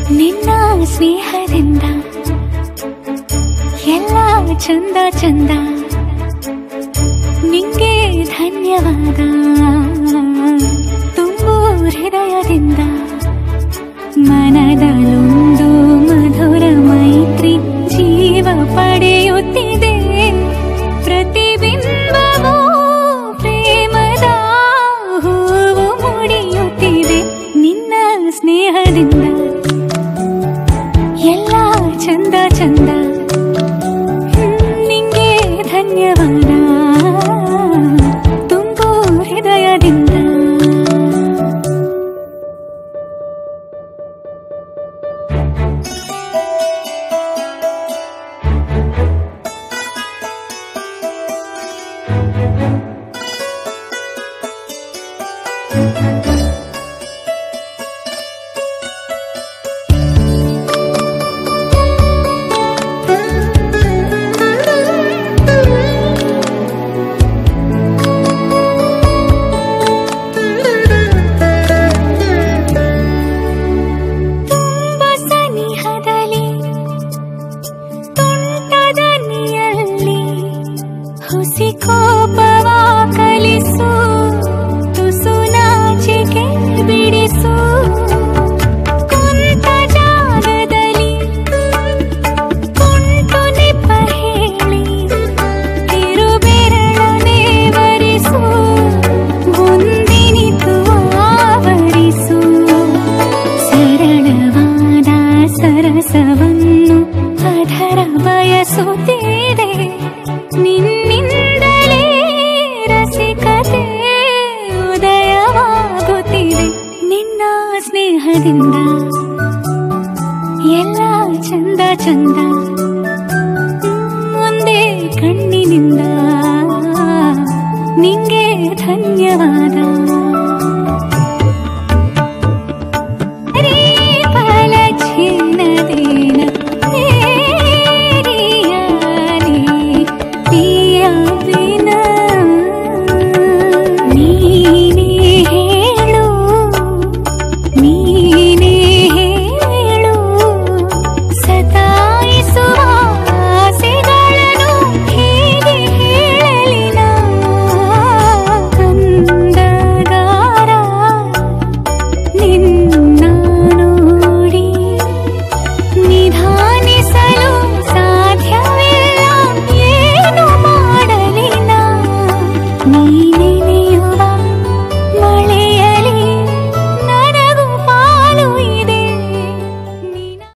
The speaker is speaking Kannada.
ನಿನ್ನ ಸ್ನೇಹದಿಂದ ಎಲ್ಲ ಚಂದ ಚಂದ ನಿಂಗೆ ಧನ್ಯವಾದ ತುಂಬು ಹೃದಯದಿಂದ ಮನದಲ್ಲೊಂದು ಮಧುರ ಮೈತ್ರಿ ಜೀವ ಪಡೆಯುತ್ತಿದೆ ಪ್ರತಿಬಿಂಬವೂ ಪ್ರೇಮದ ಹೂವು ಮುಡಿಯುತ್ತಿದೆ ನಿನ್ನ ಸ್ನೇಹದಿಂದ ಎಲ್ಲ ಚಂದ ಚಂದ ಹ್ಮ್, ನಿಂಗೆ ಧನ್ಯವಾದ ತುಂಬು ಹೃದಯದಿಂದ ತುಂಬ ಸನಿಹದಲ್ಲಿ ತುಂಟದ ನೀಯಲ್ಲಿ ಹುಸಿ ಕೋಪವ ಕಲಿಸು ತುಸು ನಾಚಿಕೆ ಬಿಡಿಸು ಕುಂತ ಜಾಗದಲ್ಲಿ ಕುಂಟು ನೆಪ ಹೇಳಿ ತಿರುಬೆರಳನೆ ವರಿಸು ಮುಂದಿನಿತು ಆವರಿಸು ಸರಳವಾದ ಸರಸವನ್ನು ಅಧರ ಬಯಸುತ್ತಿದೆ ನಿನ್ನಿಂದಲೇ ರಸಿಕತೆ ಉದಯವಾಗುತ್ತಿದೆ ನಿನ್ನ ಸ್ನೇಹದಿಂದ ಎಲ್ಲ ಚಂದ ಚಂದ ಒಂದೇ ಕಣ್ಣಿನಿಂದ ನಿಂಗೆ ಧನ್ಯವಾದ